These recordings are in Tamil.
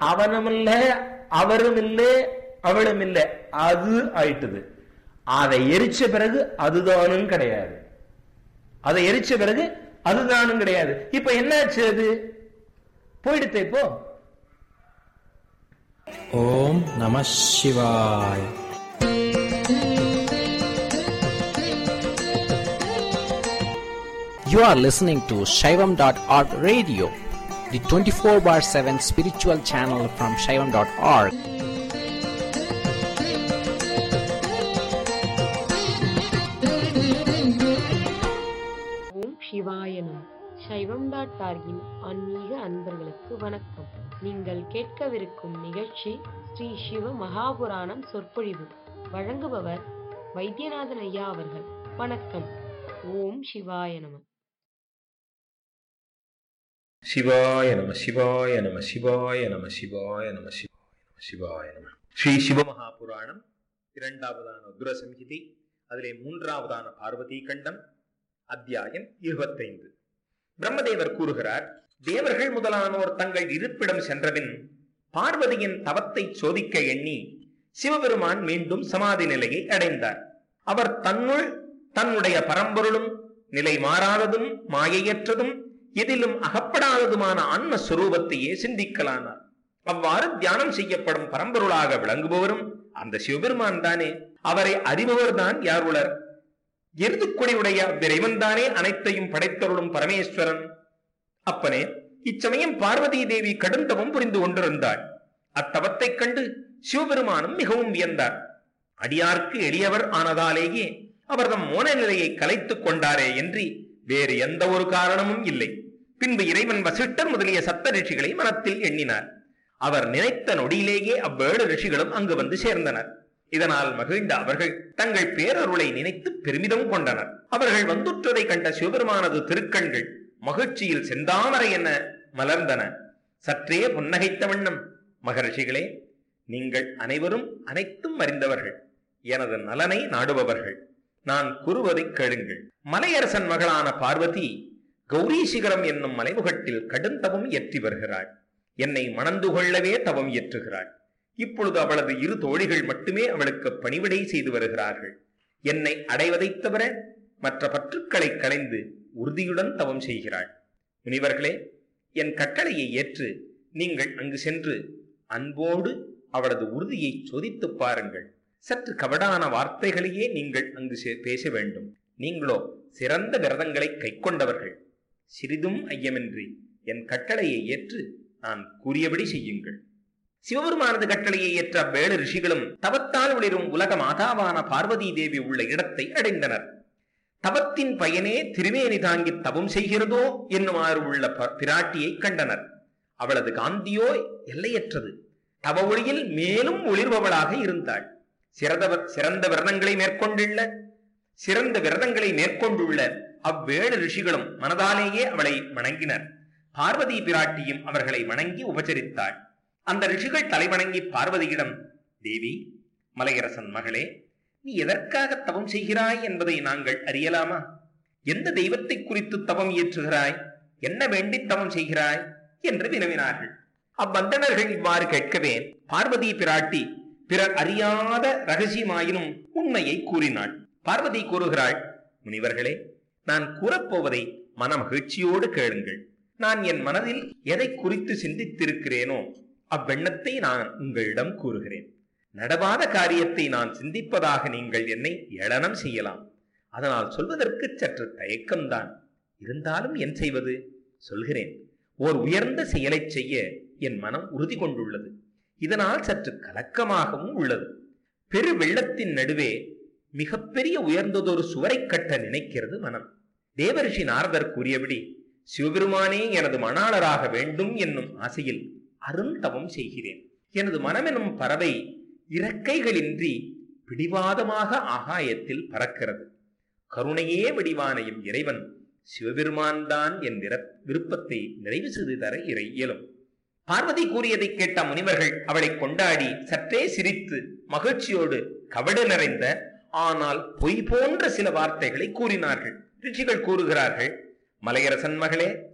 அவனும் இல்ல அவரும் இல்ல அவளும் இல்ல அது ஆயிட்டுது அதை எரிச்ச பிறகு அதுதானும் கிடையாது அதை எரிச்ச பிறகு அதுதானும் கிடையாது இப்ப என்னாச்சு அது போயிடுத்தே இப்போ ஓம் நம சிவாய் You are listening to Shaivam.org radio, the 24 bar 7 spiritual channel from Shaivam.org. ஓம் சிவாயனம் சைவம் டாட் டார்கின் ஆன்மீக அன்பர்களுக்கு வணக்கம் நீங்கள் கேட்கவிருக்கும் நிகழ்ச்சி ஸ்ரீ சிவ மகாபுராணம் சொற்பொழிவு வழங்குபவர் வைத்தியநாதன் ஐயா அவர்கள் வணக்கம் ஓம் சிவாய நம சிவாய நம சிவாய நம சிவாய நம சிவாய நம சிவாய நம சிவாய நம ஸ்ரீ சிவமகாபுராணம் இரண்டாவதான உக்ர சம்ஹிதை அதிலே மூன்றாவதான பார்வதி கண்டம் அத்தியாயம் இருபத்தைந்து பிரம்மதேவர் கூறுகிறார் தேவர்கள் முதலானோர் தங்கள் இருப்பிடம் சென்றபின் பார்வதியின் தவத்தை சோதிக்க எண்ணி சிவபெருமான் மீண்டும் சமாதி நிலையை அடைந்தார் அவர் தன்னுள் தன்னுடைய பரம்பொருளும் நிலை மாறாததும் மாயையற்றதும் எதிலும் அகப்படாததுமான ஆன்ம சுரூபத்தையே சிந்திக்கலானார் அவ்வாறு தியானம் செய்யப்படும் பரம்பொருளாக விளங்குபவரும் அந்த சிவபெருமான் தானே அவரை அறிபவர் தான் யார் உளர் எருதுக்கொடியுடைய இறைவன் தானே அனைத்தையும் படைத்தருளும் பரமேஸ்வரன் அப்பனே இச்சமயம் பார்வதி தேவி கடுந்தவம் புரிந்து கொண்டிருந்தாள் அத்தவத்தைக் கண்டு சிவபெருமானும் மிகவும் வியந்தார் அடியார்க்கு எளியவர் ஆனதாலேயே அவர் தம் மோன நிலையை கலைத்துக் கொண்டாரே என்று வேறு எந்த ஒரு காரணமும் இல்லை பின்பு இறைவன் வசிஷ்டர் முதலிய சப்த ரிஷிகளை மனத்தில் எண்ணினார் அவர் நினைத்த நொடியிலேயே அவ்வேழு ரிஷிகளும் அங்கு வந்து சேர்ந்தனர் இதனால் மகிழ்ந்த அவர்கள் தங்கள் பேரருளை நினைத்து பெருமிதம் கொண்டனர் அவர்கள் வந்துற்றதை கண்ட சிவபெருமானது திருக்கண்கள் மகிழ்ச்சியில் செந்தாமரை என மலர்ந்தன சற்றே புன்னகைத்த வண்ணம் மகரிஷிகளே நீங்கள் அனைவரும் அனைத்தும் அறிந்தவர்கள் எனது நலனை நாடுபவர்கள் நான் கூறுவதை கேளுங்கள் மலையரசன் மகளான பார்வதி கௌரி சிகரம் என்னும் மலைமுகட்டில் கடுந்தவம் இயற்றி வருகிறாள் என்னை மணந்து கொள்ளவே தவம் இயற்றுகிறாள் இப்பொழுது அவளது இரு தோழிகள் மட்டுமே அவளுக்கு பணிவிடை செய்து வருகிறார்கள் என்னை அடைவதைத் தவிர மற்ற பற்றுக்களை களைந்து உறுதியுடன் தவம் செய்கிறாள் முனிவர்களே என் கட்டளையை ஏற்று நீங்கள் அங்கு சென்று அன்போடு அவளது உறுதியை சோதித்துப் பாருங்கள் சற்று கவடான வார்த்தைகளையே நீங்கள் அங்கு சே- பேச வேண்டும் நீங்களோ சிறந்த விரதங்களை கைக்கொண்டவர்கள் சிறிதும் ஐயமின்றி என் கட்டளையை ஏற்று நான் கூறியபடி செய்யுங்கள் சிவபெருமானது கட்டளையை ஏற்ற அவ்வேழு ரிஷிகளும் தவத்தால் ஒளிரும் உலக மாதாவான பார்வதி தேவி உள்ள இடத்தை அடைந்தனர் தவத்தின் பயனே திருமேனி தாங்கி தவம் செய்கிறதோ என்னுமாறு உள்ள ப- பிராட்டியை கண்டனர் அவளது காந்தியோ எல்லையற்றது தவ ஒளியில் மேலும் ஒளிர்பவளாக இருந்தாள் சிறந்த சிறந்த விரதங்களை மேற்கொண்டுள்ள சிறந்த விரதங்களை மேற்கொண்டுள்ள அவ்வேழு ரிஷிகளும் மனதாலேயே அவளை வணங்கினர் பார்வதி பிராட்டியும் அவர்களை வணங்கி உபசரித்தாள் அந்த ரிஷிகள் தலைவணங்கி பார்வதியிடம் தேவி மலையரசன் மகளே நீ எதற்காக தவம் செய்கிறாய் என்பதை நாங்கள் அறியலாமா எந்த தெய்வத்தை குறித்து தவம் இயற்றுகிறாய் என்ன வேண்டி தவம் செய்கிறாய் என்று வினவினார்கள் அவ்வந்தனர்கள் இவ்வாறு கேட்கவே பார்வதி பிராட்டி பிறர் அறியாத ரகசியமாயினும் உண்மையை கூறினாள் பார்வதி கூறுகிறாள் முனிவர்களே நான் கூறப்போவதை மனமகிழ்ச்சியோடு கேளுங்கள் நான் என் மனதில் எதை குறித்து சிந்தித்திருக்கிறேனோ அவ்வெண்ணத்தை நான் உங்களிடம் கூறுகிறேன் நடவாத காரியத்தை நான் சிந்திப்பதாக நீங்கள் என்னை ஏளனம் செய்யலாம் அதனால் சொல்வதற்கு சற்று தயக்கம்தான் இருந்தாலும் என் செய்வது சொல்கிறேன் ஓர் உயர்ந்த செயலைச் செய்ய என் மனம் உறுதி கொண்டுள்ளது இதனால் சற்று கலக்கமாகவும் உள்ளது பெரு வெள்ளத்தின் நடுவே மிகப்பெரிய உயர்ந்ததொரு சுவரைக் கட்ட நினைக்கிறது மனம் தேவரிஷி நாரதர் கூறியபடி சிவபெருமானே எனது மணாளராக வேண்டும் என்னும் ஆசையில் அருந்தவம் செய்கிறேன் எனது மனமெனும் பறவை இறக்கைகளின்றி பிடிவாதமாக ஆகாயத்தில் பறக்கிறது கருணையே வடிவான எம் இறைவன் சிவபெருமான் தான் என் விர- விருப்பத்தை நிறைவு செய்து தர இறை இயலும் பார்வதி கூறியதை கேட்ட முனிவர்கள் அவளை கொண்டாடி சற்றே சிரித்து மகிழ்ச்சியோடு கவடு நிறைந்த ஆனால் பொய் போன்ற சில வார்த்தைகளை கூறினார்கள் ரிஷிகள் கூறுகிறார்கள் மலையரசன் மகளே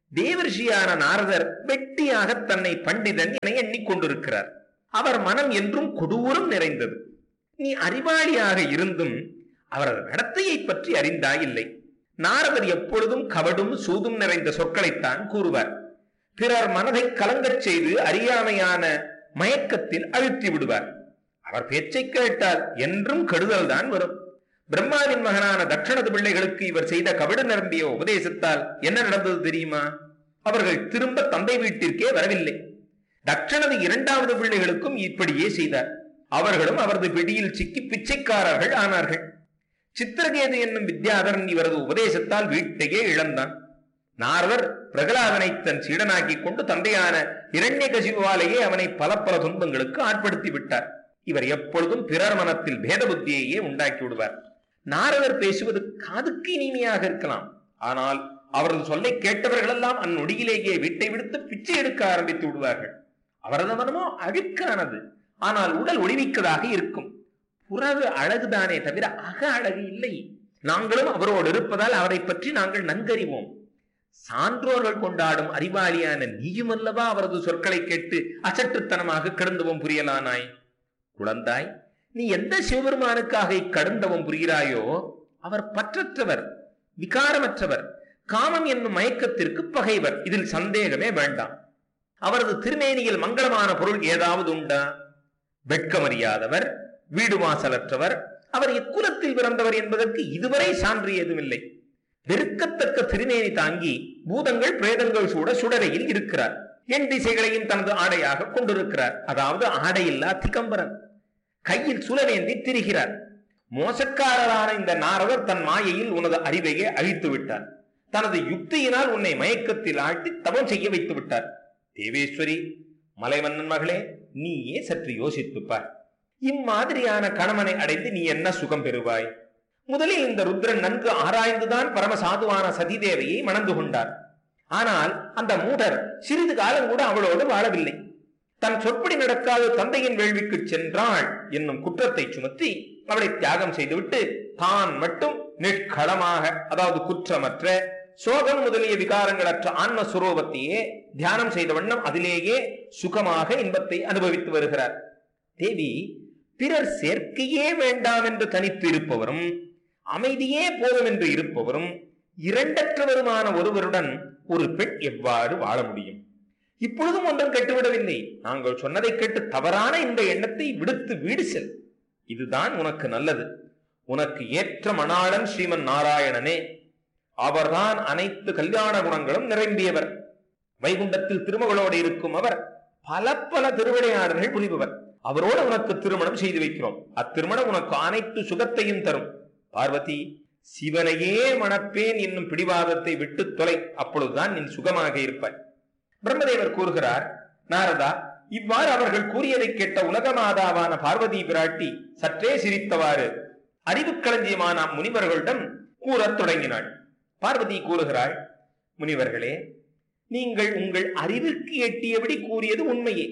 தேவர்ஷியான நாரதர் வெட்டியாக தன்னை பண்டிதன் என எண்ணிக்கொண்டிருக்கிறார் அவர் மனம் என்றும் கொடூரம் நிறைந்தது நீ அறிவாளியாக இருந்தும் அவரது நடத்தையை பற்றி அறிந்தாயில்லை நாரதர் எப்பொழுதும் கவடும் சூதும் நிறைந்த சொற்களைத்தான் கூறுவார் பிறர் மனதை கலங்கச் செய்து அறியாமையான மயக்கத்தில் அழுத்தி விடுவார் அவர் பேச்சை கேட்டால் என்றும் கெடுதல் தான் வரும் பிரம்மாவின் மகனான தட்சணது பிள்ளைகளுக்கு இவர் செய்த கவிடு நிரம்பிய உபதேசத்தால் என்ன நடந்தது தெரியுமா அவர்கள் திரும்ப தந்தை வீட்டிற்கே வரவில்லை தட்சணது இரண்டாவது பிள்ளைகளுக்கும் இப்படியே செய்தார் அவர்களும் அவரது பிடியில் சிக்கி பிச்சைக்காரர்கள் ஆனார்கள் சித்திரகேது என்னும் வித்யாதரன் இவரது உபதேசத்தால் வீட்டையே இழந்தான் நாரதர் பிரகலாதனை தன் சீடனாக்கி கொண்டு தந்தையான இரண்யகசிபுவாலேயே அவனை பல பல துன்பங்களுக்கு ஆட்படுத்தி விட்டார் இவர் எப்பொழுதும் பிறர் மனத்தில் பேத புத்தியையே உண்டாக்கி விடுவார் நாரதர் பேசுவது காதுக்கு இனிமையாக இருக்கலாம் ஆனால் அவரது சொல்லை கேட்டவர்களெல்லாம் அந்நொடியிலேயே வீட்டை விடுத்து பிச்சை எடுக்க ஆரம்பித்து விடுவார்கள் அவரது மனமோ அழுக்கானது ஆனால் உடல் ஒளிமிக்கதாக இருக்கும் புறவு அழகுதானே தவிர அக அழகு இல்லை நாங்களும் அவரோடு இருப்பதால் அவரை பற்றி நாங்கள் நன்கறிவோம் சான்றோர்கள் கொண்டாடும் அறிவாளியான நீயும் அல்லவா அவரது சொற்களை கேட்டு அசட்டுத்தனமாக கடந்தவம் புரியலானாய் குழந்தாய் நீ எந்த சிவபெருமானுக்காக இக்கடந்தவம் புரிகிறாயோ அவர் பற்றற்றவர் விகாரமற்றவர் காமம் என்னும் மயக்கத்திற்கு பகைவர் இதில் சந்தேகமே வேண்டாம் அவரது திருமேனியில் மங்களமான பொருள் ஏதாவது உண்டா வெட்கமறியாதவர் வீடு வாசலற்றவர் அவர் எக்குலத்தில் பிறந்தவர் என்பதற்கு இதுவரை சான்று ஏதுமில்லை வெறுக்கத்தக்க திருமேனி தாங்கி பூதங்கள் பிரேதங்கள் சூட சுடரையில் இருக்கிறார் என் திசைகளையும் தனது ஆடையாக கொண்டிருக்கிறார் அதாவது ஆடையில்லா திகம்பரன் கையில் சுழலேந்தி திரிகிறார் மோசக்காரரான இந்த நாரதர் தன் மாயையில் உனது அறிவையே அழித்து விட்டார் தனது யுக்தியினால் உன்னை மயக்கத்தில் ஆழ்த்தி தவம் செய்ய வைத்து விட்டார் தேவேஸ்வரி மலைவண்ணன் மகளே நீயே சற்று யோசித்துப் பார் இம்மாதிரியான கணவனை அடைந்து நீ என்ன சுகம் பெறுவாய் முதலில் இந்த ருத்ரன் நன்கு ஆராய்ந்துதான் பரமசாதுவான சதிதேவையை மணந்து கொண்டார் ஆனால் அந்த மூடர் சிறிது காலம் கூட அவளோடு வாழவில்லை தன் சொற்படி நடக்காத தந்தையின் வேள்விக்கு சென்றாள் என்னும் குற்றத்தை சுமத்தி அவளை தியாகம் செய்துவிட்டு தான் மட்டும் நிஷ்களமாக அதாவது குற்றமற்ற சோகம் முதலிய விகாரங்களற்ற ஆன்ம சுரூபத்தையே தியானம் செய்த வண்ணம் அதிலேயே சுகமாக இன்பத்தை அனுபவித்து வருகிறார் தேவி பிறர் சேர்க்கையே வேண்டாம் என்று தனித்து இருப்பவரும் அமைதியே போதும் என்று இருப்பவரும் இரண்டற்றவருமான ஒருவருடன் ஒரு பெண் எவ்வாறு வாழ முடியும் இப்பொழுதும் ஒன்றும் கெட்டுவிடவில்லை நாங்கள் சொன்னதை கேட்டு தவறான இந்த எண்ணத்தை விடுத்து வீடு செல் இதுதான் உனக்கு நல்லது உனக்கு ஏற்ற மணாளன் ஸ்ரீமன் நாராயணனே அவர்தான் அனைத்து கல்யாண குணங்களும் நிரம்பியவர் வைகுண்டத்தில் திருமகளோடு இருக்கும் அவர் பல பல திருவிளையாடல்கள் புரிபவர் அவரோடு உனக்கு திருமணம் செய்து வைக்கிறோம் அத்திருமணம் உனக்கு அனைத்து சுகத்தையும் தரும் பார்வதி சிவனையே மணப்பேன் என்னும் பிடிவாதத்தை விட்டு தொலை அப்பொழுதுதான் நீ சுகமாக இருப்பாய் பிரம்மதேவர் கூறுகிறார் நாரதா இவ்வாறு அவர்கள் கூறியதை கேட்ட உலகமாதாவான பார்வதி பிராட்டி சற்றே சிரித்தவாறு அறிவு களஞ்சியமான முனிவர்களிடம் கூறத் தொடங்கினாள் பார்வதி கூறுகிறாள் முனிவர்களே நீங்கள் உங்கள் அறிவிற்கு எட்டியபடி கூறியது உண்மையே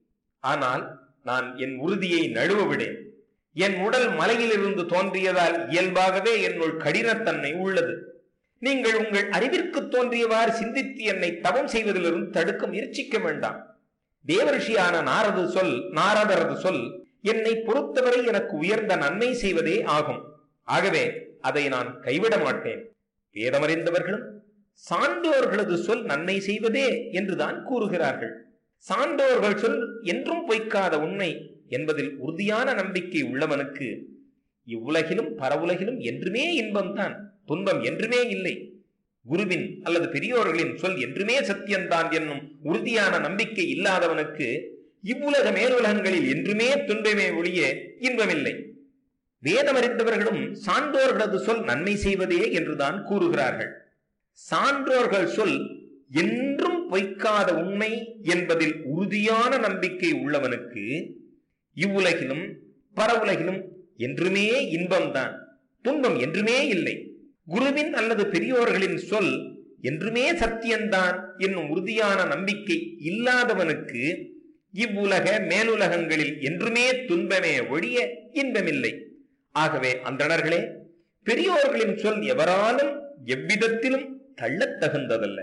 ஆனால் நான் என் உறுதியை நழுவ விடேன் என் உடல் மலையிலிருந்து தோன்றியதால் இயல்பாகவே என்னுள் கடினத்தன்மை உள்ளது நீங்கள் உங்கள் அறிவிற்கு தோன்றியவாறு சிந்தித்து என்னை தவம் செய்வதிலிருந்து தடுக்க முயற்சிக்க வேண்டாம் தேவரிஷியான நாரது சொல் நாரதரது சொல் என்னை பொறுத்தவரை எனக்கு உயர்ந்த நன்மை செய்வதே ஆகும் ஆகவே அதை நான் கைவிட மாட்டேன் வேதமறிந்தவர்களும் சான்றோர்களது சொல் நன்மை செய்வதே என்றுதான் கூறுகிறார்கள் சான்றோர்கள் சொல் என்றும் பொய்க்காத உண்மை என்பதில் உறுதியான நம்பிக்கை உள்ளவனுக்கு இவ்வுலகிலும் பரவுலகிலும் என்றுமே இன்பம்தான் துன்பம் என்றுமே இல்லை குருவின் அல்லது பெரியோர்களின் சொல் என்றுமே சத்தியம்தான் என்னும் உறுதியான நம்பிக்கை இல்லாதவனுக்கு இவ்வுலக மேலுலகங்களில் என்றுமே துன்பமே ஒழிய இன்பமில்லை வேதமறிந்தவர்களும் சான்றோர்களது சொல் நன்மை செய்வதே என்றுதான் கூறுகிறார்கள் சான்றோர்கள் சொல் என்றும் பொய்க்காத உண்மை என்பதில் உறுதியான நம்பிக்கை உள்ளவனுக்கு இவ்வுலகிலும் பரவுலகிலும் என்றுமே இன்பம்தான் துன்பம் என்றுமே இல்லை குருவின் அல்லது பெரியோர்களின் சொல் என்றுமே சத்தியம்தான் என்னும் உறுதியான நம்பிக்கை இல்லாதவனுக்கு இவ்வுலக மேலுலகங்களில் என்றுமே துன்பமே ஒழிய இன்பமில்லை ஆகவே அந்தணர்களே பெரியோர்களின் சொல் எவராலும் எவ்விதத்திலும் தள்ளத் தகுந்ததல்ல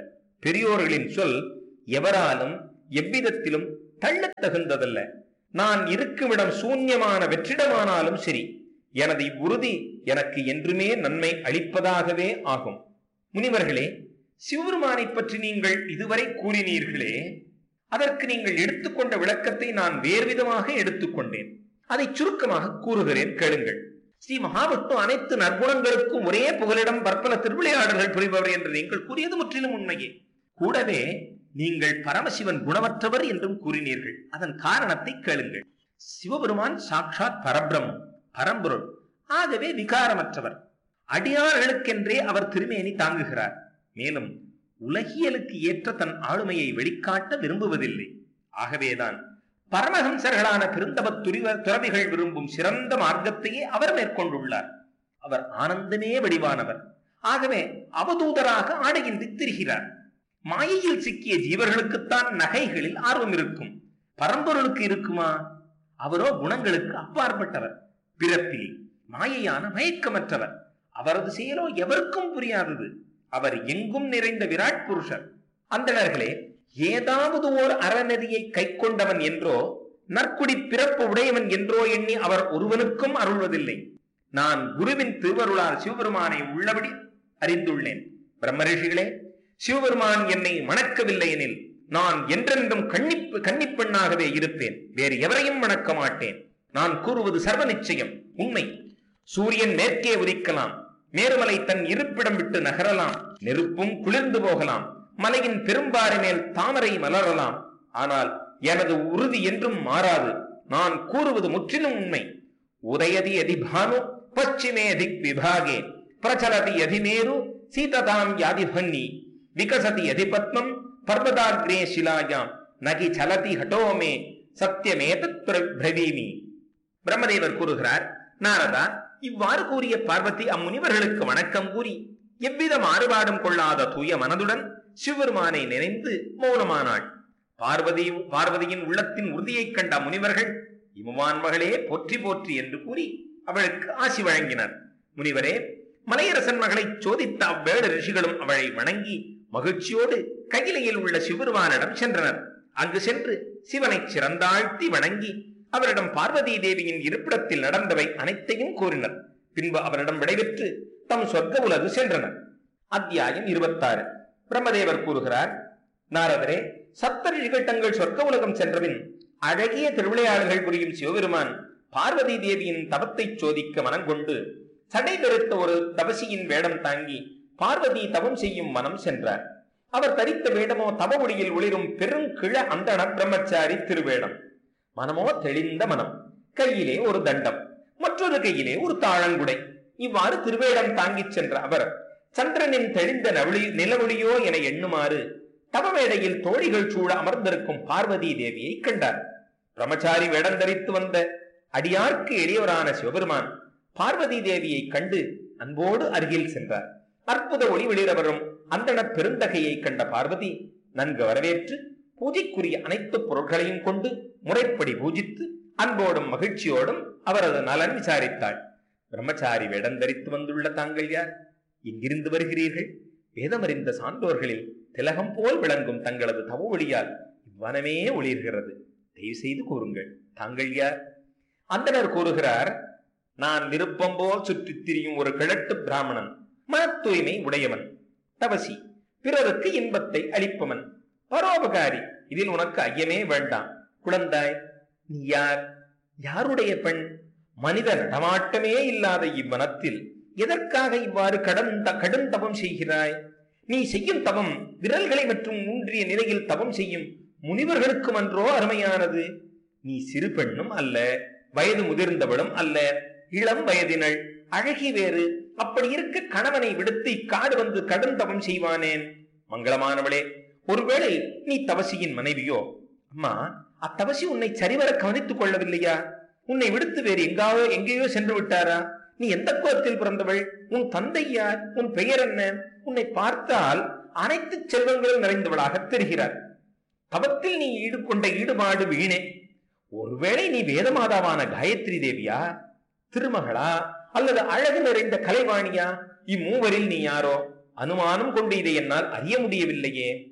பெரியோர்களின் சொல் எவராலும் எவ்விதத்திலும் தள்ளத் தகுந்ததல்ல நான் இருக்குமிடம் சூன்யமான வெற்றிடமானாலும் சரி எனது இவ்வுறுதி எனக்கு என்றுமே நன்மை அளிப்பதாகவே ஆகும் முனிவர்களே சிவபெருமானை பற்றி நீங்கள் இதுவரை கூறினீர்களே அதற்கு நீங்கள் எடுத்துக்கொண்ட விளக்கத்தை நான் வேறு விதமாக எடுத்துக்கொண்டேன் அதை சுருக்கமாக கூறுகிறேன் கேளுங்கள் ஸ்ரீ மகாவிஷ்ணு அனைத்து நற்குணங்களுக்கும் ஒரே புகலிடம் பற்பல திருவிளையாடல்கள் புரிபவர் என்று நீங்கள் கூறியது முற்றிலும் உண்மையே கூடவே நீங்கள் பரமசிவன் குணமற்றவர் என்றும் கூறினீர்கள் அதன் காரணத்தை கேளுங்கள் சிவபெருமான் சாட்சாத் பரபிரம்மம் பரம்பொருள் ஆகவே விகாரமற்றவர் அடியார்களுக்கென்றே அவர் திருமேனி தாங்குகிறார் மேலும் உலகியலுக்கு ஏற்ற தன் ஆளுமையை வெளிக்காட்ட விரும்புவதில்லை ஆகவேதான் பரமஹம்சர்களான பெருந்தவத் துரிவ துறவிகள் விரும்பும் சிறந்த மார்க்கத்தையே அவர் மேற்கொண்டுள்ளார் அவர் ஆனந்தமே வடிவானவர் ஆகவே அவதூதராக ஆடையின்றி திரிகிறார் மாயையில் சிக்கிய ஜீவர்களுக்குத்தான் நகைகளில் ஆர்வம் இருக்கும் பரம்பொருளுக்கு இருக்குமா அவரோ குணங்களுக்கு அப்பாற்பட்டவர் பிறப்பில் மாயையான மயக்கமற்றவர் அவரது செயலோ எவருக்கும் புரியாதது அவர் எங்கும் நிறைந்த விராட் புருஷர் அந்தணர்களே ஏதாவது ஓர் அறநெறியை கைக்கொண்டவன் என்றோ நற்குடி பிறப்பு உடையவன் என்றோ எண்ணி அவர் ஒருவனுக்கும் அருள்வதில்லை நான் குருவின் திருவருளால் சிவபெருமானை உள்ளபடி அறிந்துள்ளேன் பிரம்மரிஷிகளே சிவபெருமான் என்னை மணக்கவில்லை எனில் நான் என்றென்றும் கன்னிப்பு கன்னிப்பெண்ணாகவே இருப்பேன் வேறு எவரையும் மணக்க மாட்டேன் நான் கூறுவது சர்வ நிச்சயம் உண்மை சூரியன் மேற்கே உதிக்கலாம் மேருமலை தன் இருப்பிடம் விட்டு நகரலாம் நெருப்பும் குளிர்ந்து போகலாம் மலையின் பெரும்பாறை மேல் தாமரை மலரலாம் ஆனால் எனது உறுதி என்றும் மாறாது நான் கூறுவது முற்றிலும் உண்மை உதயதி அதி பானு பశ్చిమే திக் விபாகே பிரச்சலதி அதி மேரு சீததாம் யாதி பன்னி விகசதி அதி பத்மம் பர்வதாகிரே சிலாயாம் நகி சலதி ஹட்டோமே சத்தியமேதத் பிரவீமி பிரம்மதேவர் கூறுகிறார் நாரதா இவ்வாறு கூறிய பார்வதி அம்முனிவர்களுக்கு வணக்கம் கூறி எவ்வித மாறுபாடும் கொள்ளாத தூய மனதுடன் சிவபெருமானை நினைந்து மௌனமானாள் பார்வதியும் பார்வதியின் உள்ளத்தின் உறுதியைக் கண்ட முனிவர்கள் இமுவான் மகளே போற்றி போற்றி என்று கூறி அவளுக்கு ஆசி வழங்கினர் முனிவரே மலையரசன் மகளை சோதித்த அவ்வேடு ரிஷிகளும் அவளை வணங்கி மகிழ்ச்சியோடு கையிலையில் உள்ள சிவபெருமானிடம் சென்றனர் அங்கு சென்று சிவனை சிறந்தாழ்த்தி வணங்கி அவரிடம் பார்வதி தேவியின் இருப்பிடத்தில் நடந்தவை அனைத்தையும் கூறினர் பின்பு அவரிடம் விடைபெற்று தம் சொர்க்க உலகு சென்றனர் அத்தியாயம் இருபத்தாறு பிரம்மதேவர் கூறுகிறார் நாரதரே சப்தரிஷிகள் தங்கள் சொர்க்க உலகம் சென்றபின் அழகிய திருவிளையாடல்கள் புரியும் சிவபெருமான் பார்வதி தேவியின் தவத்தை சோதிக்க மனங்கொண்டு சடை பெருத்த ஒரு தபசியின் வேடம் தாங்கி பார்வதி தவம் செய்யும் மனம் சென்றார் அவர் தரித்த வேடமோ தவமுடியில் ஒளிரும் பெருங்கிழ அந்தண பிரம்மச்சாரி திருவேடம் மனமோ தெளிந்த மனம் கையிலே ஒரு தண்டம் மற்றொரு கையிலே ஒரு தாழங்குடை இவ்வாறு திருவேடம் தாங்கிச் சென்ற அவர் சந்திரனின் தெளிந்த நவளி நிலவொளியோ என எண்ணுமாறு தவமேடையில் தோழிகள் சூழ அமர்ந்திருக்கும் பார்வதி தேவியை கண்டார் பிரம்மச்சாரி வேடம் தரித்து வந்த அடியார்க்கு எளியவரான சிவபெருமான் பார்வதி தேவியை கண்டு அன்போடு அருகில் சென்றார் அற்புத ஒளி வெளியிட வரும் அந்தண பெருந்தகையை கண்ட பார்வதி நன்கு வரவேற்று பூஜைக்குரிய அனைத்து பொருட்களையும் கொண்டு முறைப்படி பூஜித்து அன்போடும் மகிழ்ச்சியோடும் அவரது நலன் விசாரித்தாள் பிரம்மச்சாரி வேடம் தரித்து வந்துள்ள தாங்கள் யார் எங்கிருந்து வருகிறீர்கள் வேதமறிந்த சான்றோர்களில் திலகம் போல் விளங்கும் தங்களது தவ ஒளியால் இவ்வனமே ஒளிர்கிறது தயவு செய்து கூறுங்கள் தாங்கள் யார் அந்தனர் கூறுகிறார் நான் விருப்பம் போல் சுற்றித் திரியும் ஒரு கிழட்டு பிராமணன் மன தூய்மை உடையவன் தவசி பிறருக்கு இன்பத்தை அளிப்பவன் பரோபகாரி இதில் உனக்கு ஐயமே வேண்டாம் குழந்தாய் நீ யார் யாருடைய பெண் மனித நடமாட்டமே இல்லாத இவ்வனத்தில் எதற்காக இவ்வாறு கடன் கடும் தவம் செய்கிறாய் நீ செய்யும் தவம் விரல்களை மற்றும் ஊன்றிய நிலையில் தவம் செய்யும் முனிவர்களுக்கும் அன்றோ அருமையானது நீ சிறு பெண்ணும் அல்ல வயது முதிர்ந்தவளும் அல்ல இளம் வயதினள் அழகி வேறு அப்படி இருக்க கணவனை விடுத்து இக்காடு வந்து கடும் தவம் செய்வானேன் மங்களமானவளே ஒருவேளை நீ தவசியின் மனைவியோ அம்மா அத்தவசி உன்னை சரிவர கவனித்துக் கொள்ளவில்லையா உன்னை விடுத்து வேறு எங்காவோ எங்கேயோ சென்று விட்டாரா நீ எந்த குலத்தில் பிறந்தவள் உன் தந்தை யார் உன் பெயர் என்ன உன்னை பார்த்தால் அனைத்து செல்வங்களும் நிறைந்தவளாக தெரிகிறார் தவத்தில் நீ ஈடு கொண்ட ஈடுபாடு வீணே ஒருவேளை நீ வேதமாதாவான காயத்ரி தேவியா திருமகளா அல்லது அழகு நிறைந்த கலைவாணியா இம்மூவரில் நீ யாரோ அனுமானம் கொண்டு இதை என்னால் அறிய முடியவில்லையே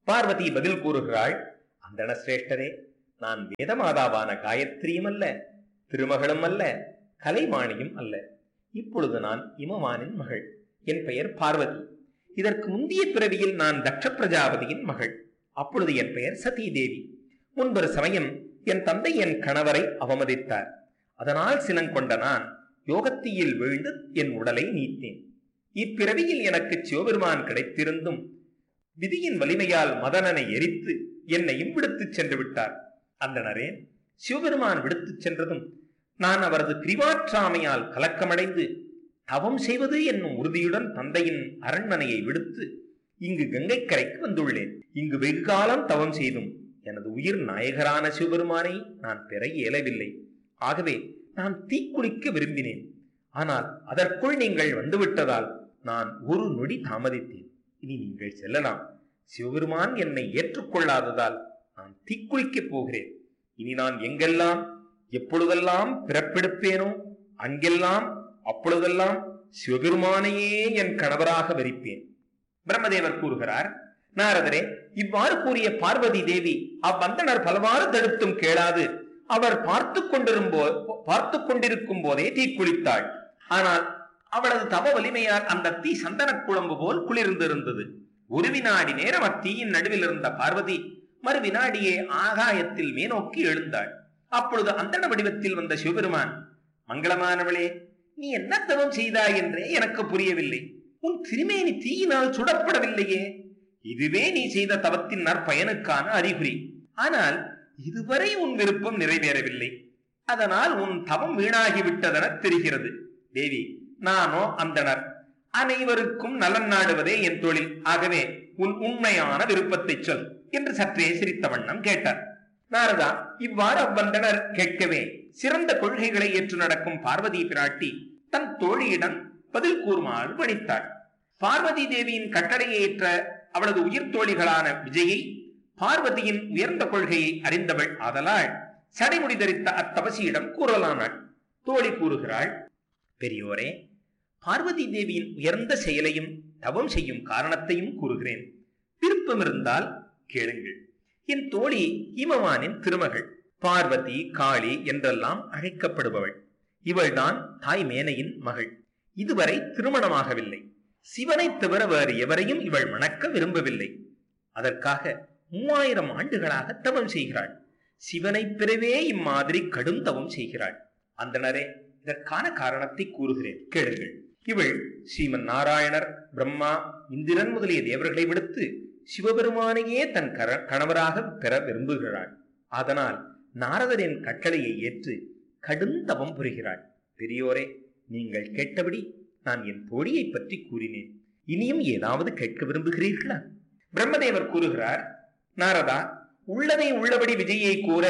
பார்வதி பதில் கூறுகிறாள் அந்தண சிரேஷ்டரே நான் வேதமாதாவான காயத்ரியும் அல்ல திருமகளும் அல்ல கலைவாணியும் அல்ல இப்பொழுது நான் இமவானின் மகள் என் பெயர் பார்வதி இதற்கு முந்தைய பிறவியில் நான் தக்ஷ பிரஜாபதியின் மகள் அப்பொழுது என் பெயர் சதீ தேவி முன்பொரு சமயம் என் தந்தை என் கணவரை அவமதித்தார் அதனால் சினங்கொண்ட நான் யோகத்தீயில் வீழ்ந்து என் உடலை நீத்தேன் இப்பிறவியில் எனக்கு சிவபெருமான் கிடைத்திருந்தும் விதியின் வலிமையால் மதனனை எரித்து என்னையும் விடுத்துச் சென்று விட்டார் அந்தணரே சிவபெருமான் விடுத்துச் சென்றதும் நான் அவரது பிரிவாற்றாமையால் கலக்கமடைந்து தவம் செய்வது என்னும் உறுதியுடன் தந்தையின் அரண்மனையை விடுத்து இங்கு கங்கைக்கரைக்கு வந்துள்ளேன் இங்கு வெகு காலம் தவம் செய்தும் எனது உயிர் நாயகரான சிவபெருமானை நான் பெற இயலவில்லை ஆகவே நான் தீக்குளிக்க விரும்பினேன் ஆனால் அதற்குள் நீங்கள் வந்துவிட்டதால் நான் ஒரு நொடி தாமதித்தேன் இனி நீங்கள் செல்லலாம் சிவபெருமான் என்னை ஏற்றுக்கொள்ளாததால் நான் தீக்குளிக்கப் போகிறேன் இனி நான் எங்கெல்லாம் எப்பொழுதெல்லாம் பிறப்பெடுப்பேனோ அங்கெல்லாம் அப்பொழுதெல்லாம் சிவபெருமானையே என் கணவராக வரிப்பேன் பிரம்மதேவர் கூறுகிறார் நாரதரே இவ்வாறு கூறிய பார்வதி தேவி அவ்வந்தனர் பலவாறு தடுத்தும் கேளாது அவர் பார்த்து கொண்டிரும்போ பார்த்து கொண்டிருக்கும் போதே தீக்குளித்தாள் ஆனால் அவளது தவ வலிமையால் அந்த தீ சந்தன குழம்பு போல் குளிர்ந்திருந்தது ஒரு வினாடி நேரம் அத்தீயின் நடுவில் இருந்த பார்வதி மறு வினாடியே ஆகாயத்தில் மேனோக்கி எழுந்தாள் அப்பொழுது அந்தன வடிவத்தில் வந்த சிவபெருமான் மங்களமானவளே நீ என்ன தவம் செய்தாய் என்றே எனக்கு புரியவில்லை உன் திருமேனி தீயினால் சுடப்படவில்லையே இதுவே நீ செய்த தவத்தின் நற்பயனுக்கான அறிகுறி ஆனால் இதுவரை உன் விருப்பம் நிறைவேறவில்லை அதனால் உன் தவம் வீணாகிவிட்டதென தெரிகிறது தேவி நானோ அந்தனர் அனைவருக்கும் நலன் நாடுவதே என் தொழில் ஆகவே உன் உண்மையான விருப்பத்தை சொல் என்று சற்றே சிரித்த வண்ணம் கேட்டார் நாரதா இவ்வாறு அவ்வந்தனர் கேட்கவே சிறந்த கொள்கைகளை ஏற்று நடக்கும் பார்வதி பிராட்டி தன் தோழியிடம் பதில் கூறுமாறு பணித்தாள் பார்வதி தேவியின் கட்டளையை ஏற்ற அவளது உயிர் தோழிகளான விஜயை பார்வதியின் உயர்ந்த கொள்கையை அறிந்தவள் ஆதலால் சடைமுடி தரித்த அத்தபசியிடம் கூறலானாள் தோழி கூறுகிறாள் பெரியோரே பார்வதி தேவியின் உயர்ந்த செயலையும் தவம் செய்யும் காரணத்தையும் கூறுகிறேன் விருப்பம் இருந்தால் கேளுங்கள் என் தோழி இமவானின் திருமகள் பார்வதி காளி என்றெல்லாம் அழைக்கப்படுபவள் இவள்தான் தாய் மேனையின் மகள் இதுவரை திருமணமாகவில்லை சிவனை தவிர வேறு எவரையும் இவள் மணக்க விரும்பவில்லை அதற்காக மூவாயிரம் ஆண்டுகளாக தவம் செய்கிறாள் சிவனை பெறவே இம்மாதிரி கடும் தவம் செய்கிறாள் அந்தனரே இதற்கான காரணத்தை கூறுகிறேன் கேளுங்கள் இவள் ஸ்ரீமன் நாராயணர் பிரம்மா இந்திரன் முதலிய தேவர்களை விடுத்து சிவபெருமானையே தன் கர- கணவராக பெற விரும்புகிறாள் அதனால் நாரதரின் கட்டளையை ஏற்று கடும் தவம் புரிகிறாள் பெரியோரே நீங்கள் கேட்டபடி நான் என் தோழியை பற்றி கூறினேன் இனியும் ஏதாவது கேட்க விரும்புகிறீர்களா பிரம்மதேவர் கூறுகிறார் நாரதா உள்ளதை உள்ளபடி விஜயை கூற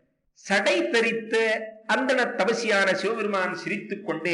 சடை தரித்த அந்தன தவசியான சிவபெருமான் சிரித்துக் கொண்டே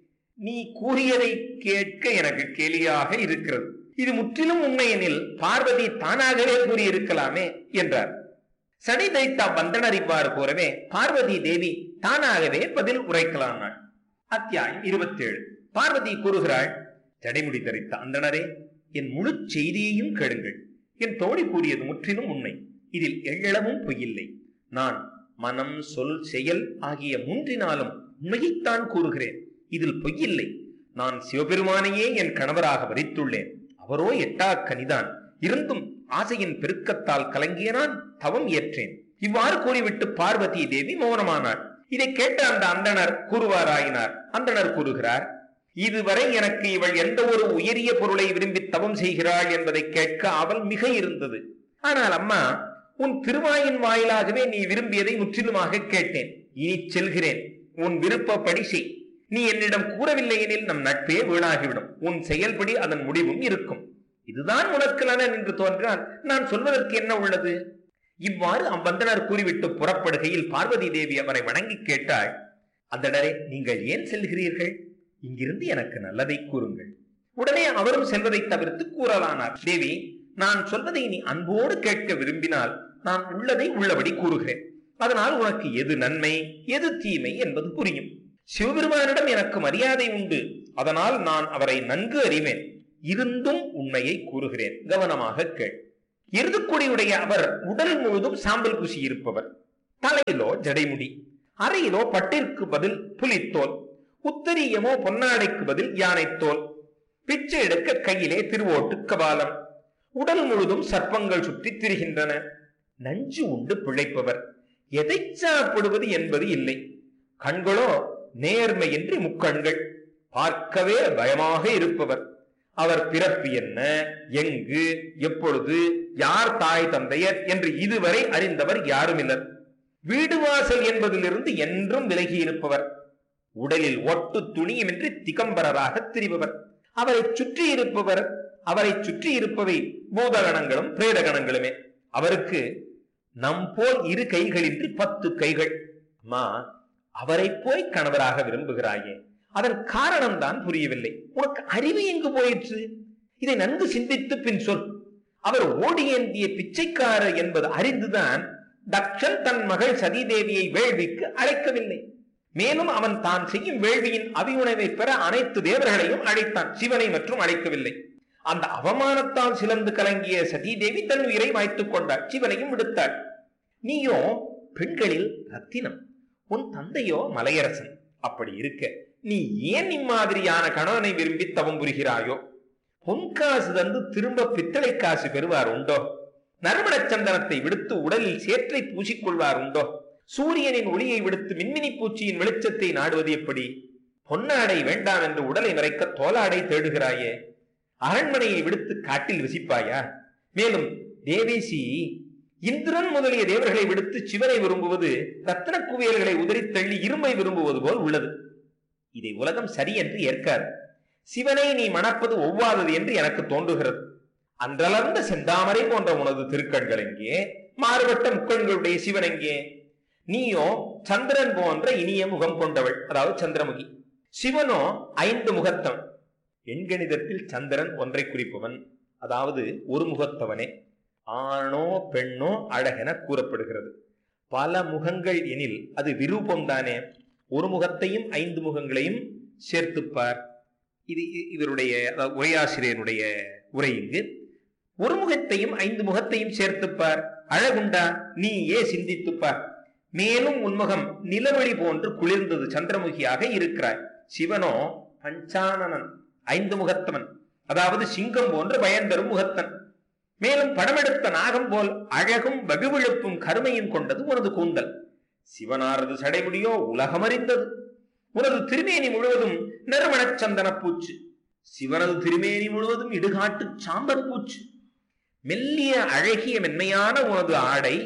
நீ கூறியதை கேட்க எனக்கு கேலியாக இருக்கிறது இது முற்றிலும் உண்மையெனில் பார்வதி தானாகவே கூறியிருக்கலாமே என்றார் சடை தைத்த வந்தனர் இவ்வாறு கூறவே பார்வதி தேவி தானாகவே பதில் உரைக்கலானாள் அத்தியாயம் இருபத்தேழு பார்வதி கூறுகிறாள் ஜடைமுடி தரித்த அந்தணரே என் முழு செய்தியையும் கேளுங்கள் என் தோழி கூறியது முற்றிலும் உண்மை இதில் எள்ளளவும் பொய்யில்லை நான் மனம் சொல் செயல் ஆகிய மூன்றினாலும் உண்மையைத்தான் கூறுகிறேன் இதில் பொய்யில்லை நான் சிவபெருமானையே என் கணவராக வரித்துள்ளேன் அவரோ எட்டா கனிதான் இருந்தும் ஆசையின் பெருக்கத்தால் கலங்கிய நான் தவம் ஏற்றேன் இவ்வாறு கூறிவிட்டு பார்வதி தேவி மௌனமானாள் இதை கேட்ட அந்த அந்தணர் கூறுவாராயினார் அந்தணர் கூறுகிறார் இதுவரை எனக்கு இவள் எந்த ஒரு உயரிய பொருளை விரும்பி தவம் செய்கிறாள் என்பதை கேட்க அவள் மிக இருந்தது ஆனால் அம்மா உன் திருவாயின் வாயிலாகவே நீ விரும்பியதை முற்றிலுமாக கேட்டேன் இனி செல்கிறேன் உன் விருப்பப்படி செய் நீ என்னிடம் கூறவில்லை எனில் நம் நட்பே வீணாகிவிடும் உன் செயல்படி அதன் முடிவும் இருக்கும் இதுதான் உனக்கு நலன் என்று தோன்றினால் நான் சொல்வதற்கு என்ன உள்ளது இவ்வாறு அவ்வந்தனர் கூறிவிட்டு புறப்படுகையில் பார்வதி தேவி அவரை வணங்கி கேட்டாள் அந்தடரே நீங்கள் ஏன் செல்கிறீர்கள் இங்கிருந்து எனக்கு நல்லதை கூறுங்கள் உடனே அவரும் செல்வதை தவிர்த்து கூறலானார் தேவி நான் சொல்வதை நீ அன்போடு கேட்க விரும்பினால் நான் உள்ளதை உள்ளபடி கூறுகிறேன் அதனால் உனக்கு எது நன்மை எது தீமை என்பது புரியும் சிவபெருமானிடம் எனக்கு மரியாதை உண்டு அதனால் நான் அவரை நன்கு அறிவேன் இருந்தும் உண்மையை கூறுகிறேன் கவனமாக கேள் எருதுக்குடியுடைய அவர் உடல் முழுதும் சாம்பல் பூசி இருப்பவர் தலையிலோ ஜடைமுடி அறையிலோ பட்டிற்கு பதில் புலித்தோல் உத்தரியமோ பொன்னாடைக்கு பதில் யானைத்தோல் பிச்சை எடுக்க கையிலே திருவோட்டு கபாலம் உடல் முழுதும் சர்ப்பங்கள் சுற்றி திரிகின்றன நஞ்சு உண்டு பிழைப்பவர் எதை சாப்பிடுவது என்பது இல்லை கண்களோ நேர்மையின்றி முக்கண்கள் பார்க்கவே பயமாக இருப்பவர் அவர் பிறப்பு என்ன எங்கு எப்பொழுது யார் தாய் தந்தையர் என்று இதுவரை அறிந்தவர் யாருமில்லர் வீடு வாசல் என்பதிலிருந்து என்றும் விலகி இருப்பவர் உடலில் ஒட்டு துணியுமின்றி திகம்பரராக திரிபவர் அவரை சுற்றி இருப்பவர் அவரை சுற்றி இருப்பவை பூதகணங்களும் பிரேதகணங்களுமே அவருக்கு நம் போல் இரு கைகளின்றி பத்து கைகள் அம்மா அவரை போய் கணவராக விரும்புகிறாயே அதன் காரணம் தான் புரியவில்லை உனக்கு அறிவு எங்கு போயிற்று இதை நன்கு சிந்தித்து பின் சொல் அவர் ஓடியேந்திய பிச்சைக்காரர் என்பது அறிந்துதான் தக்ஷன் தன் மகள் சதிதேவியை வேள்விக்கு அழைக்கவில்லை மேலும் அவன் தான் செய்யும் வேள்வியின் அபியுணவை பெற அனைத்து தேவர்களையும் அழைத்தான் சிவனை மற்றும் அழைக்கவில்லை அந்த அவமானத்தால் சிலந்து கலங்கிய சதீதேவி தன் உயிரை மாய்த்துக் கொண்டாள் சிவனையும் விடுத்தாள் நீயோ பெண்களில் ரத்தினம் உன் தந்தையோ மலையரசன் அப்படி இருக்க நீ ஏன் இம்மாதிரியான கணவனை விரும்பி தவம் புரிகிறாயோ பொன் காசு தந்து திரும்ப பித்தளை காசு பெறுவார் உண்டோ நறுமணச் சந்தனத்தை விடுத்து உடலில் சேற்றை பூசிக்கொள்வார் உண்டோ சூரியனின் ஒளியை விடுத்து மின்மினி பூச்சியின் வெளிச்சத்தை நாடுவது எப்படி பொன்னாடை வேண்டாம் என்று உடலை மறைக்க தோலாடை தேடுகிறாயே அரண்மனையை விடுத்து காட்டில் வசிப்பாயா மேலும் தேவேசி இந்திரன் முதலிய தேவர்களை விடுத்து சிவனை விரும்புவது ரத்ன குவியல்களை உதறி தள்ளி இரும்பை விரும்புவது போல் உள்ளது இதை உலகம் சரி என்று ஏற்காது சிவனை நீ மணப்பது ஒவ்வாதது என்று எனக்கு தோன்றுகிறது அன்றளர்ந்த செந்தாமரை போன்ற உனது திருக்கண்கள் எங்கே மாறுபட்ட முக்கண்களுடைய சிவன் எங்கே நீயோ சந்திரன் போன்ற இனிய முகம் கொண்டவள் அதாவது சந்திரமுகி சிவனோ ஐந்து முகத்தவன் எண்கணிதத்தில் சந்திரன் ஒன்றை குறிப்பவன் அதாவது ஒரு முகத்தவனே ஆணோ பெண்ணோ அழகென கூறப்படுகிறது பல முகங்கள் எனில் அது விரூபம் தானே ஒரு முகத்தையும் ஐந்து முகங்களையும் சேர்த்துப்பார் இது இ- இவருடைய அதாவது உரையாசிரியருடைய உரை இங்கு ஒரு முகத்தையும் ஐந்து முகத்தையும் சேர்த்துப்பார் அழகுண்டா நீ ஏ சிந்தித்துப்பார் மேலும் உன்முகம் நிலவொளி போன்று குளிர்ந்தது சந்திரமுகியாக இருக்கிறாய் சிவனோ பஞ்சானனன் ஐந்து முகத்தவன் அதாவது சிங்கம் போன்று பயந்தரும் முகத்தன் மேலும் படமெடுத்த நாகம் போல் அழகும் வகுவிழுப்பும் கருமையும் கொண்டது உனது கூந்தல் சிவனாரது சடைமுடியோ உலகமறிந்தது உனது திருமேனி முழுவதும் நறுமணச் சந்தன பூச்சு சிவனது திருமேனி முழுவதும் இடுகாட்டு சாம்பற் பூச்சு மெல்லிய அழகிய மென்மையான உனது ஆடை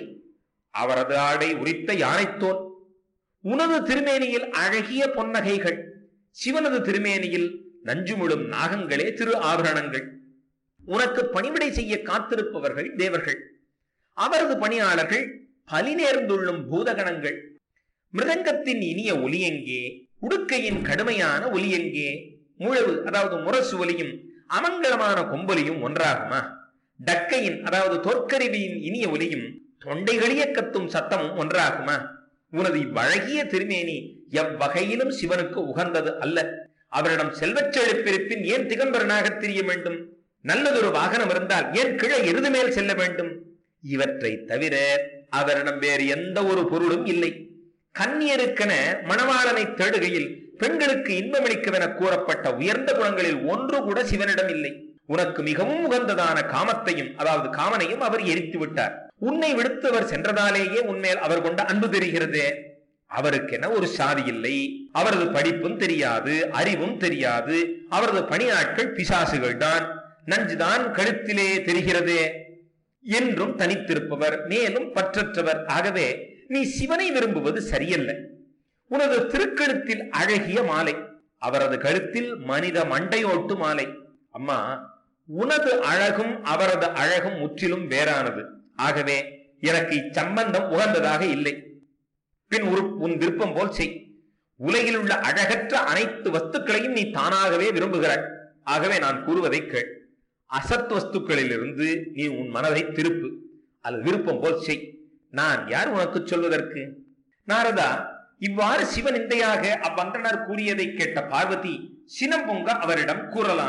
அவரது ஆடை உரித்த யானைத்தோல் உனது திருமேனியில் அழகிய பொன்னகைகள் சிவனது திருமேனியில் நஞ்சுமுழும் நாகங்களே திரு ஆபரணங்கள் உனக்கு பணிவிடை செய்ய காத்திருப்பவர்கள் தேவர்கள் அவரது பணியாளர்கள் பலி நேர்ந்துள்ளும் பூதகணங்கள் மிருதங்கத்தின் இனிய ஒலி எங்கே உடுக்கையின் கடுமையான ஒலி எங்கே முழவு அதாவது முரசு ஒலியும் அமங்கலமான கொம்பொலியும் ஒன்றாகுமா டக்கையின் அதாவது தொற்கருவியின் இனிய ஒலியும் தொண்டைகளிய கத்தும் சத்தமும் ஒன்றாகுமா உனது இவ்வழகிய திருமேனி எவ்வகையிலும் சிவனுக்கு உகந்தது அல்ல அவரிடம் செல்வச் செழிப்பிருப்பின் ஏன் திகம்பரனாக திரிய வேண்டும் நல்லதொரு வாகனம் இருந்தால் ஏன் கிழ எருது மேல் செல்ல வேண்டும் இவற்றை தவிர அவரிடம் வேறு எந்த ஒரு பொருளும் இல்லை கன்னியருக்கென மணவாளனை தேடுகையில் பெண்களுக்கு இன்பமளிக்கவென கூறப்பட்ட உயர்ந்த குணங்களில் ஒன்று கூட சிவனிடம் இல்லை உனக்கு மிகவும் உகந்ததான காமத்தையும் அதாவது காமனையும் அவர் எரித்து விட்டார் உன்னை விடுத்து அவர் சென்றதாலேயே உன்மேல் அவர் கொண்ட அன்பு தெரிகிறதே அவருக்கென ஒரு சாதி இல்லை அவரது படிப்பும் தெரியாது அறிவும் தெரியாது அவரது பணியாட்கள் பிசாசுகள் தான் நஞ்சுதான் கழுத்திலே தெரிகிறதே என்றும் தனித்திருப்பவர் மேலும் பற்றற்றவர் ஆகவே நீ சிவனை விரும்புவது சரியல்ல உனது திருக்கழுத்தில் அழகிய மாலை அவரது கழுத்தில் மனித மண்டையோட்டு மாலை அம்மா உனது அழகும் அவரது அழகும் முற்றிலும் வேறானது ஆகவே எனக்கு இச்சம்பந்தம் உகந்ததாக இல்லை பின் ஒரு உன் விருப்பம் போல் செய் உலகில் உள்ள அழகற்ற அனைத்து வஸ்துக்களையும் நீ தானாகவே விரும்புகிறாய் ஆகவே நான் கூறுவதை கேள் அசத் வஸ்துக்களிலிருந்து நீ உன் மனதை திருப்பு அல்லது விருப்பம் போல் செய் நான் யார் உனக்கு சொல்வதற்கு நாரதா இவ்வாறு சிவநிந்தையாக அவ்வந்தனர் கூறியதை கேட்ட பார்வதி சினம் பொங்க அவரிடம் கூறலானாள்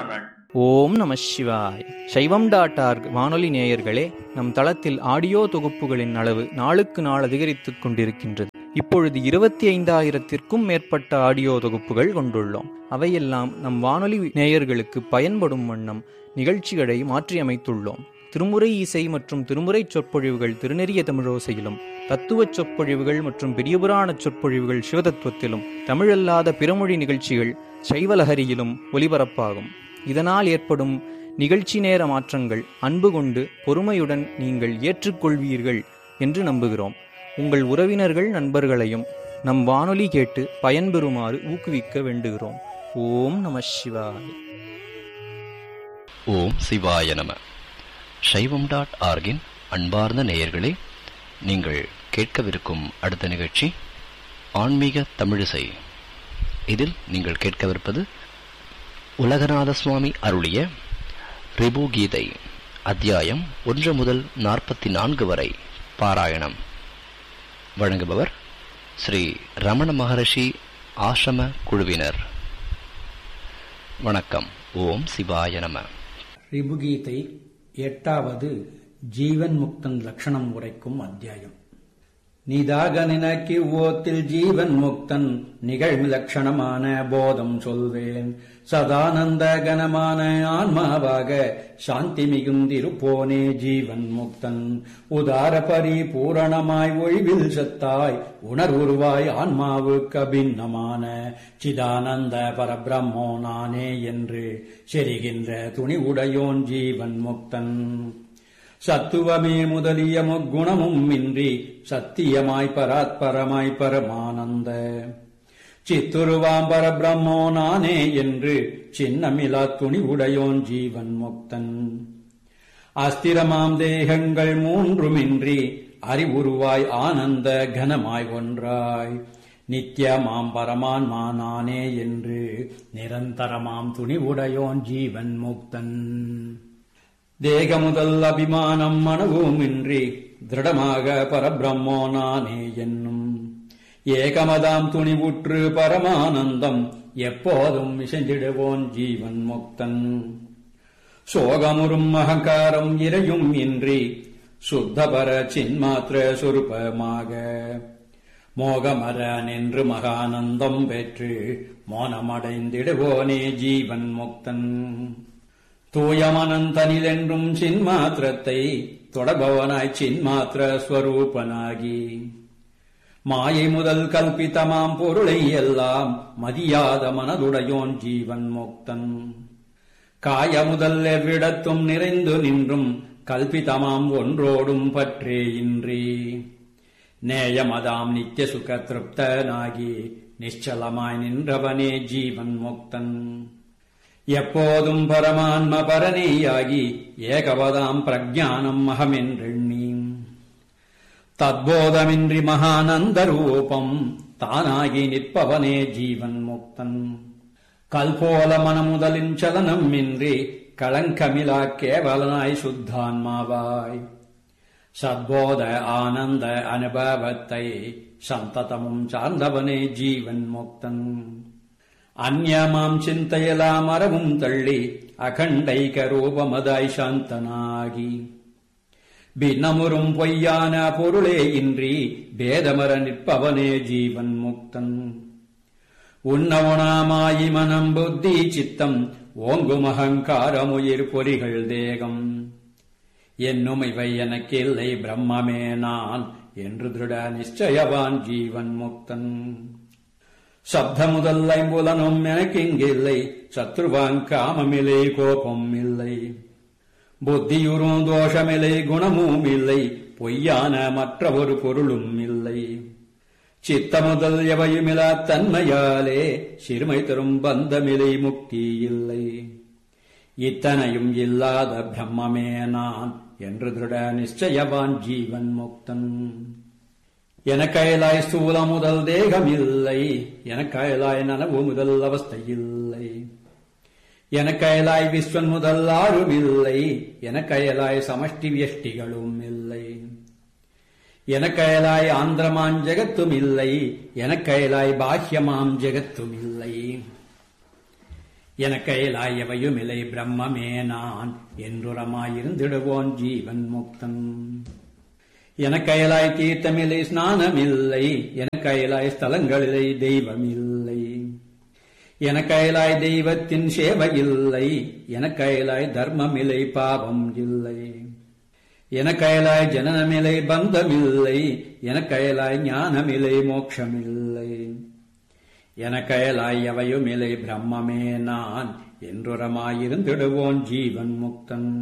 ஓம் நம சிவாய் சைவம் டாட் ஆர்க் வானொலி நேயர்களே நம் தளத்தில் ஆடியோ தொகுப்புகளின் அளவு நாளுக்கு நாள் அதிகரித்துக் கொண்டிருக்கின்றது இப்பொழுது இருபத்தி ஐந்தாயிரத்திற்கும் மேற்பட்ட ஆடியோ தொகுப்புகள் கொண்டுள்ளோம் அவையெல்லாம் நம் வானொலி நேயர்களுக்கு பயன்படும் வண்ணம் நிகழ்ச்சிகளை மாற்றியமைத்துள்ளோம் திருமுறை இசை மற்றும் திருமுறை சொற்பொழிவுகள் திருநெறிய தமிழோசையிலும் தத்துவ சொற்பொழிவுகள் மற்றும் பெரியபுராண சொற்பொழிவுகள் சிவதத்துவத்திலும் தமிழல்லாத பிறமொழி நிகழ்ச்சிகள் சைவலஹரியிலும் ஒலிபரப்பாகும் இதனால் ஏற்படும் நிகழ்ச்சி நேர மாற்றங்கள் அன்பு கொண்டு பொறுமையுடன் நீங்கள் ஏற்றுக்கொள்வீர்கள் என்று நம்புகிறோம் உங்கள் உறவினர்கள் நண்பர்களையும் நம் வானொலி கேட்டு பயன்பெறுமாறு ஊக்குவிக்க வேண்டுகிறோம் ஓம் நம சிவாய ஓம் சிவாய நம சைவம் டாட் ஆர்கின் அன்பார்ந்த நேயர்களே நீங்கள் கேட்கவிருக்கும் அடுத்த நிகழ்ச்சி ஆன்மீக தமிழிசை இதில் நீங்கள் கேட்கவிருப்பது உலகநாத சுவாமி அருளிய ரிபு கீதை அத்தியாயம் ஒன்று முதல் நாற்பத்தி நான்கு வரை பாராயணம் வழங்குபவர் ஸ்ரீ ரமண மகரிஷி ஆசிரம குழுவினர் வணக்கம் ஓம் சிவாய நம ரிபுகீதை எட்டாவது ஜீவன் முக்தன் லட்சணம் உரைக்கும் அத்தியாயம் நிதாக நினக்கி ஓத்தில் ஜீவன் முக்தன் நிகழ்வு லட்சணமான போதம் சொல்வேன் சதானந்த கனமான ஆன்மாவாக சாந்தி மிகுந்திருப்போனே ஜீவன் முக்தன் உதார பரிபூரணமாய் ஒழிவில் சத்தாய் உணர்வுருவாய் ஆன்மாவுக்கு அபின்னமான சிதானந்த பரபிரம்மோ நானே என்று செரிகின்ற துணிவுடையோன் ஜீவன் முக்தன் சத்துவமே முதலிய முக்குணமும் இன்றி சத்தியமாய் பராத்பரமாய் பரமானந்த சித்துருவாம் பரபிரம்மோ நானே என்று சின்னமிலா துணிவுடையோன் ஜீவன் முக்தன் அஸ்திரமாம் தேகங்கள் மூன்றுமின்றி அறிவுருவாய் ஆனந்த கனமாய் ஒன்றாய் நித்தியமாம் பரமான்மா நானே என்று நிரந்தரமாம் துணிவுடையோன் ஜீவன் முக்தன் தேக முதல் அபிமானம் மனவுமின்றி திருடமாக பரபிரம்மோ நானே என்னும் ஏகமதாம் துணிவுற்று பரமானந்தம் எப்போதும் இசைந்திடுவோன் ஜீவன் முக்தன் சோகமுறும் அகங்காரம் இறையும் இன்றி சுத்தபர சின்மாத்திர சுரூபமாக மோகமர நின்று மகானந்தம் பெற்று மோனமடைந்திடுவோனே ஜீவன் முக்தன் தூயமனந்தனிலென்றும் சின்மாத்திரத்தை தொடபவனாய் சின்மாத்திர ஸ்வரூபனாகி மாயை முதல் கல்பித்தமாம் பொருளை எல்லாம் மதியாத மனதுடையோன் ஜீவன் முக்தன் காய முதல் எவ்விடத்தும் நிறைந்து நின்றும் கல்பிதமாம் ஒன்றோடும் பற்றே இன்றி நேயமதாம் நித்திய சுக திருப்தனாகி நிശ്ചலமாய் நின்றவனே ஜீவன் முக்தன் எப்போதும் பரமான்ம பரணியாகி ஏகவதாம் பிரஜானம் அகமென்றெண்ணி தத்போதமின்றி மகானந்த ரூபம் தானாகி நிற்பவனே ஜீவன் முக்தன் கல்போல மனமுதலின் சலனம் இன்றி களங்கமிலா கேவலனாய் சுத்தான்மாவாய் சத்போத ஆனந்த அனுபவத்தை சந்ததமும் சார்ந்தவனே ஜீவன் முக்தன் அந்யமாம் சிந்தையலாம் அறவும் தள்ளி அகண்டைக ரூபமதாய் சாந்தனாகி பின்னமுறும் பொய்யான பொருளே இன்றி பேதமர நிற்பவனே ஜீவன் முக்தன் உன்னவனாமாயி மனம் புத்தி சித்தம் ஓங்கும் அகங்காரமுயிர் பொறிகள் தேகம் என்னும் இவை எனக்கில்லை பிரம்மமே நான் என்று திருட நிச்சயவான் ஜீவன் முக்தன் சப்த முதல் ஐம்புலனும் எனக்கிங்கில்லை சத்ருவான் காமமில்லை கோபம் இல்லை புத்தியுறும் தோஷமில்லை குணமும் இல்லை பொய்யான மற்ற ஒரு பொருளும் இல்லை சித்த முதல் எவையுமிலா தன்மையாலே சிறுமை தரும் பந்தமிலை முக்தி இல்லை இத்தனையும் இல்லாத பிரம்மமே நான் என்று திருட நிச்சயவான் ஜீவன் முக்தன் எனக்கயலாய் ஸ்தூல முதல் தேகம் இல்லை எனக்கயலாய் நனவு முதல் அவஸ்தை இல்லை எனக்கயலாய் விஸ்வன் முதல் ஆறும் இல்லை எனக்கயலாய் சமஷ்டி வியஷ்டிகளும் இல்லை எனக்கயலாய் ஆந்திரமாம் ஜெகத்தும் இல்லை எனக்கயலாய் பாஹ்யமாம் ஜெகத்தும் இல்லை எனக்கைலாயவையுமில்லை பிரம்மமே நான் என்றுரமாயிருந்திடுவோன் ஜீவன் முக்தன் எனக்கயலாய் தீர்த்தமில்லை ஸ்நானமில்லை எனக்கயலாய் ஸ்தலங்களிலே தெய்வமில்லை எனக்கயலாய் தெய்வத்தின் சேவையில்லை எனக்கயலாய் தர்மமில்லை பாவம் இல்லை எனக்கயலாய் ஜனனமில்லை பந்தமில்லை எனக்கயலாய் ஞானமில்லை மோட்சமில்லை எனக்கயலாய் எவையுமில்லை பிரம்மமே நான் என்றுரமாயிருந்திடுவோன் ஜீவன் முக்தன்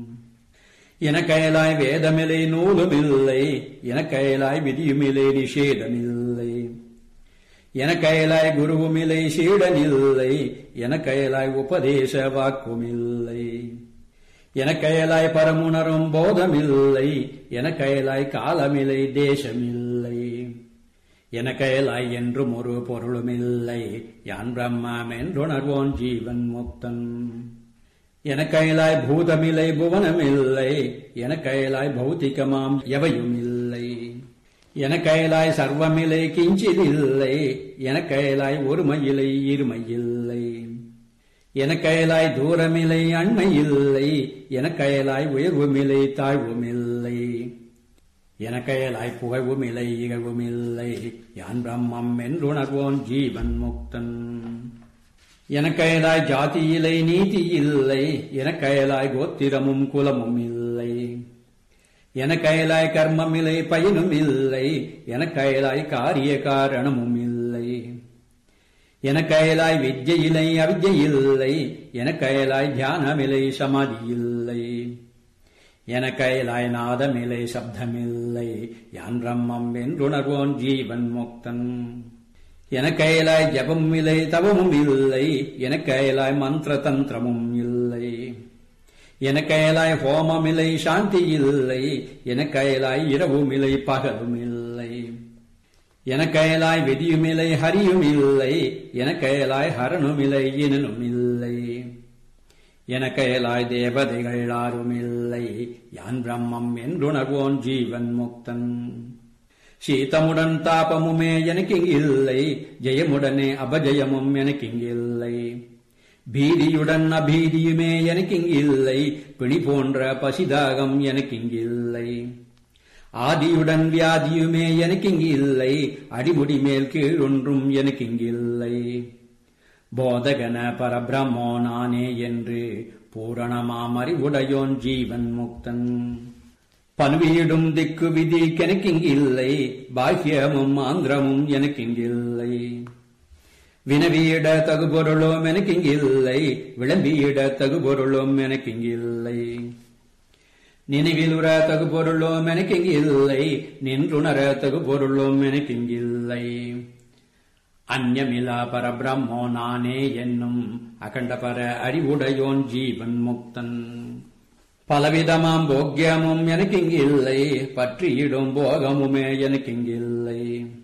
எனக்கயலாய் வேதமில்லை நூலுமில்லை எனக்கயலாய் விதியுமில்லை நிஷேதமில்லை எனக்கயலாய் குருவுமில்லை சீடனில்லை எனக்கயலாய் உபதேச வாக்குமில்லை எனக்கயலாய் பரமுணரும் போதமில்லை எனக்கயலாய் காலமில்லை தேசமில்லை எனக்கயலாய் என்றும் ஒரு பொருளுமில்லை யான் பிரம்மம் என்றுணர்வோன் ஜீவன் முக்தன் எனக்கயலாய் பூதமில்லை புவனமில்லை எனக்கயலாய் பௌத்திகமாம் எவையும் இல்லை எனக்கயலாய் சர்வமில்லை கிஞ்சிதில்லை எனக்கயலாய் ஒருமையிலை இருமையில்லை எனக்கயலாய் தூரமில்லை அண்மையில்லை எனக்கயலாய் உயர்வுமில்லை தாழ்வுமில்லை எனக்கயலாய் புகழ்வுமில்லை இகழ்வுமில்லை யான் பிரம்மம் என்றுணர்வோன் ஜீவன் முக்தன் எனக்கயலாய் ஜாதியிலை நீதி இல்லை எனக்கயலாய் கோத்திரமும் குலமும் இல்லை எனக்கயலாய் கர்மமில்லை பயனும் இல்லை எனக்கயலாய் காரிய காரணமும் இல்லை எனக்கயலாய் வித்யிலை அவித்யை இல்லை எனக்கயலாய் தியானமில்லை சமாதி இல்லை எனக்கயலாய் நாதமில்லை சப்தமில்லை யான் பிரம்மம் என்றுணர்வோன் ஜீவன் முக்தன் எனக்கயலாய் ஜபம் இல்லை தவமும் இல்லை எனக்கயலாய் மந்திர தந்திரமும் இல்லை எனக்கயலாய் ஹோமம் இல்லை சாந்தி இல்லை எனக்கயலாய் இரவும் இல்லை பகலும் இல்லை எனக்கயலாய் விதியும் இல்லை ஹரியும் இல்லை எனக்கயலாய் ஹரனும் இல்லை இனனும் இல்லை எனக்கயலாய் தேவதைகள் யாரும் இல்லை யான் பிரம்மம் என்றுணர்வோன் ஜீவன் முக்தன் சீதமுடன் தாபமுமே எனக்கு இல்லை ஜெயமுடனே அபஜயமும் எனக்கு இல்லை பீதியுடன் அபீதியுமே எனக்கு இல்லை பிணி போன்ற பசிதாகம் எனக்கு இல்லை ஆதியுடன் வியாதியுமே எனக்கு இல்லை அடிமுடி மேல் கீழ் ஒன்றும் எனக்கு இல்லை போதகன பரபிரம்மோ நானே என்று பூரணமாம் அறிவுடையோன் ஜீவன் முக்தன் பன்வீடும் திக்கு விதி கெனக்கிங்கில்லை பாக்கியமும் ஆந்திரமும் எனக்கிங்கில்லை வினவியிட தகுபொருளும் எனக்கிங்கில்லை விளம்பியிட தகுபொருளும் எனக்கிங்கில்லை நினைவிலுற தகுபொருளும் எனக்கிங்கில்லை நின்றுணர தகுபொருளும் எனக்கிங்கில்லை அந்யமிலா பரபிரம்மோ நானே என்னும் அகண்டபர அறிவுடையோன் ஜீவன் முக்தன் பலவிதமாம் போக்கியமும் எனக்கு இங்கில்லை பற்றியிடும் போகமுமே எனக்கு இங்கில்லை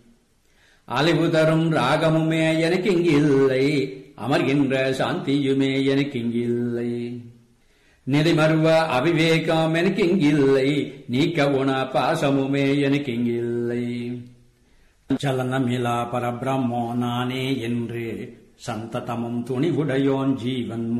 அழிவு தரும் ராகமுமே எனக்கு இங்கில்லை அமர்கின்ற சாந்தியுமே எனக்கு இங்கில்லை நிதிமருவ அவிவேகம் எனக்கு இங்கில்லை நீக்க உண பாசமுமே எனக்கு இங்கில்லை சலனமிலா பரபிரம்மோ நானே என்று சந்ததமும் துணிவுடையோன் ஜீவன்